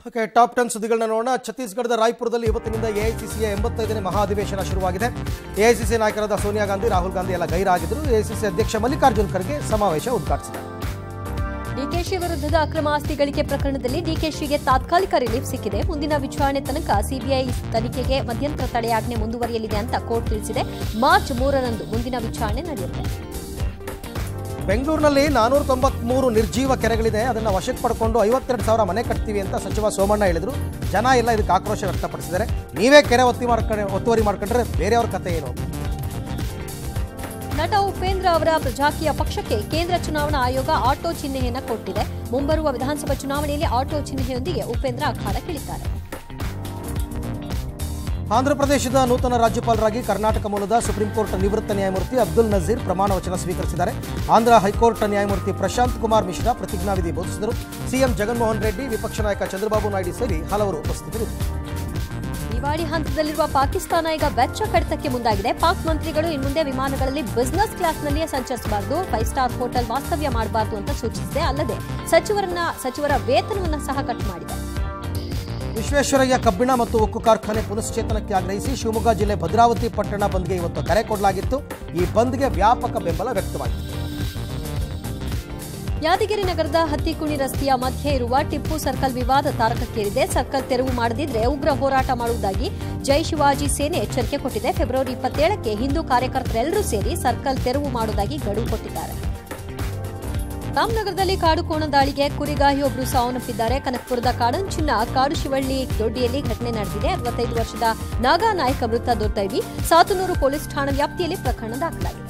okay top ten ಸುದ್ದಿಗಳನ್ನ ನೋಡೋಣ ಛತ್ತೀಸ್ಗಢದ ರಾಯ್ಪುರದಲ್ಲಿ ಇವತ್ತಿನಿಂದ ಎಐಸಿಸಿಯ ಎಂಬತ್ತೈದನೇ ಮಹಾ ಅಧಿವೇಶನ ಶುರುವಾಗಿದೆ ಎಐಸಿಸಿ ನಾಯಕರಾದ ಸೋನಿಯಾ ಗಾಂಧಿ ರಾಹುಲ್ ಗಾಂಧಿ ಎಲ್ಲ ಗೈರಾಗಿದ್ದರು ಎಐಸಿಸಿ ಅಧ್ಯಕ್ಷ ಮಲ್ಲಿಕಾರ್ಜುನ್ ಖರ್ಗೆ ಸಮಾವೇಶ ಉದ್ಘಾಟಿಸಿದರು ಡಿಕೆಶಿ ವಿರುದ್ಧದ ಅಕ್ರಮ ಆಸ್ತಿ ಗಳಿಕೆ ಪ್ರಕರಣದಲ್ಲಿ ಡಿಕೆಶಿಗೆ ತಾತ್ಕಾಲಿಕ ರಿಲೀಫ್ ಸಿಕ್ಕಿದೆ ಮುಂದಿನ ವಿಚಾರಣೆ ತನಕ ಸಿಬಿಐ ತನಿಖೆಗೆ ಮಧ್ಯಂತರ ತಡೆಯಾಜ್ಞೆ ಮುಂದುವರಿಯಲಿದೆ ಅಂತ ಕೋರ್ಟ್ ತಿಳಿಸಿದೆ ಮಾರ್ಚ್ ಮೂರರಂದು ಮುಂದಿನ ವಿಚಾರಣೆ ನಡೆಯುತ್ತೆ ಬೆಂಗಳೂರಿನಲ್ಲಿ ನಾನೂರ ತೊಂಬತ್ಮೂರು ನಿರ್ಜೀವ ಕೆರೆಗಳಿದೆ ಅದನ್ನು ವಶಕ್ಕೆ ಪಡ್ಕೊಂಡು ಐವತ್ತೆರಡು ಸಾವಿರ ಮನೆ ಕಟ್ತೀವಿ ಅಂತ ಸಚಿವ ಸೋಮಣ್ಣ ಹೇಳಿದರು ಜನ ಎಲ್ಲ ಇದಕ್ಕೆ ಆಕ್ರೋಶ ವ್ಯಕ್ತಪಡಿಸಿದ್ದಾರೆ ನೀವೇ ಕೆರೆ ಒತ್ತಿ ಮಾಡ್ಕೊಂಡೆ ಒತ್ತುವರಿ ಮಾಡ್ಕೊಂಡ್ರೆ ಬೇರೆಯವ್ರ ಕತೆ ಏನು ನಟ ಉಪೇಂದ್ರ ಅವರ ಪ್ರಜಾಕೀಯ ಪಕ್ಷಕ್ಕೆ ಕೇಂದ್ರ ಚುನಾವಣಾ ಆಯೋಗ ಆಟೋ ಚಿಹ್ನೆಯನ್ನ ಕೊಟ್ಟಿದೆ ಮುಂಬರುವ ವಿಧಾನಸಭಾ ಚುನಾವಣೆಯಲ್ಲಿ ಆಟೋ ಚಿಹ್ನೆಯೊಂದಿಗೆ ಉಪೇಂದ್ರ ಅಖಾಡಕ್ಕಿಳಿದ್ದಾರೆ ಆಂಧ್ರಪ್ರದೇಶದ ನೂತನ ರಾಜ್ಯಪಾಲರಾಗಿ ಕರ್ನಾಟಕ ಮೂಲದ ಸುಪ್ರೀಂ ಕೋರ್ಟ್ ನಿವೃತ್ತ ನ್ಯಾಯಮೂರ್ತಿ ಅಬ್ದುಲ್ ನಜೀರ್ ಪ್ರಮಾಣ ವಚನ ಸ್ವೀಕರಿಸಿದ್ದಾರೆ ಆಂಧ್ರ ಹೈಕೋರ್ಟ್ ನ್ಯಾಯಮೂರ್ತಿ ಪ್ರಶಾಂತ್ ಕುಮಾರ್ ಮಿಶ್ರಾ ಪ್ರತಿಜ್ಞಾವಿಧಿ ಬೋಧಿಸಿದರು ಸಿಎಂ ಜಗನ್ಮೋಹನ್ ರೆಡ್ಡಿ ವಿಪಕ್ಷ ನಾಯಕ ಚಂದ್ರಬಾಬು ನಾಯ್ಡು ಸೇರಿ ಹಲವರು ಉಪಸ್ಥಿತರಿದ್ದರು ದಿವಾಳಿ ಹಂತದಲ್ಲಿರುವ ಪಾಕಿಸ್ತಾನ ಈಗ ವೆಚ್ಚ ಕಡಿತಕ್ಕೆ ಮುಂದಾಗಿದೆ ಪಾಕ್ ಮಂತ್ರಿಗಳು ಇನ್ಮುಂದೆ ವಿಮಾನಗಳಲ್ಲಿ ಬಿಸಿನೆಸ್ ಕ್ಲಾಸ್ನಲ್ಲಿಯೇ ಸಂಚರಿಸಬಾರದು ಫೈವ್ ಸ್ಟಾರ್ ಹೋಟೆಲ್ ವಾಸ್ತವ್ಯ ಮಾಡಬಾರದು ಅಂತ ಸೂಚಿಸಿದೆ ಅಲ್ಲದೆ ಸಚಿವರನ್ನ ಸಚಿವರ ವೇತನವನ್ನು ಸಹ ಕಟ್ ಮಾಡಿದೆ ವಿಶ್ವೇಶ್ವರಯ್ಯ ಕಬ್ಬಿಣ ಮತ್ತು ಉಕ್ಕು ಕಾರ್ಖಾನೆ ಪುನಶ್ಚೇತನಕ್ಕೆ ಆಗ್ರಹಿಸಿ ಶಿವಮೊಗ್ಗ ಜಿಲ್ಲೆ ಭದ್ರಾವತಿ ಪಟ್ಟಣ ಬಂದ್ಗೆ ಇವತ್ತು ಕರೆ ಕೊಡಲಾಗಿತ್ತು ಈ ಬಂದ್ಗೆ ವ್ಯಾಪಕ ಬೆಂಬಲ ವ್ಯಕ್ತವಾಗಿದೆ ಯಾದಗಿರಿ ನಗರದ ಹತ್ತಿಕುಣಿ ರಸ್ತೆಯ ಮಧ್ಯೆ ಇರುವ ಟಿಪ್ಪು ಸರ್ಕಲ್ ವಿವಾದ ತಾರಕಕ್ಕೇರಿದೆ ಸರ್ಕಲ್ ತೆರವು ಮಾಡದಿದ್ರೆ ಉಗ್ರ ಹೋರಾಟ ಮಾಡುವುದಾಗಿ ಜೈ ಶಿವಾಜಿ ಸೇನೆ ಎಚ್ಚರಿಕೆ ಕೊಟ್ಟಿದೆ ಫೆಬ್ರವರಿ ಇಪ್ಪತ್ತೇಳಕ್ಕೆ ಹಿಂದೂ ಕಾರ್ಯಕರ್ತರೆಲ್ಲರೂ ಸೇರಿ ಸರ್ಕಲ್ ತೆರವು ಮಾಡುವುದಾಗಿ ಗಡುವು ಕೊಟ್ಟಿದ್ದಾರೆ ರಾಮನಗರದಲ್ಲಿ ಕಾಡು ಕೋಣ ದಾಳಿಗೆ ಕುರಿಗಾಹಿಯೊಬ್ಬರು ಸಾವನ್ನಪ್ಪಿದ್ದಾರೆ ಕನಕಪುರದ ಕಾಡಂಚಿನ ಕಾಡು ಶಿವಳ್ಳಿ ದೊಡ್ಡಿಯಲ್ಲಿ ಘಟನೆ ನಡೆದಿದೆ ಅರವತ್ತೈದು ವರ್ಷದ ನಾಗಾ ನಾಯಕ ಮೃತ ದೊರ್ದೈವಿ ಸಾತನೂರು ಪೊಲೀಸ್ ಠಾಣಾ ವ್ಯಾಪ್ತಿಯಲ್ಲಿ ಪ್ರಕರಣ ದಾಖಲಾಗಿದೆ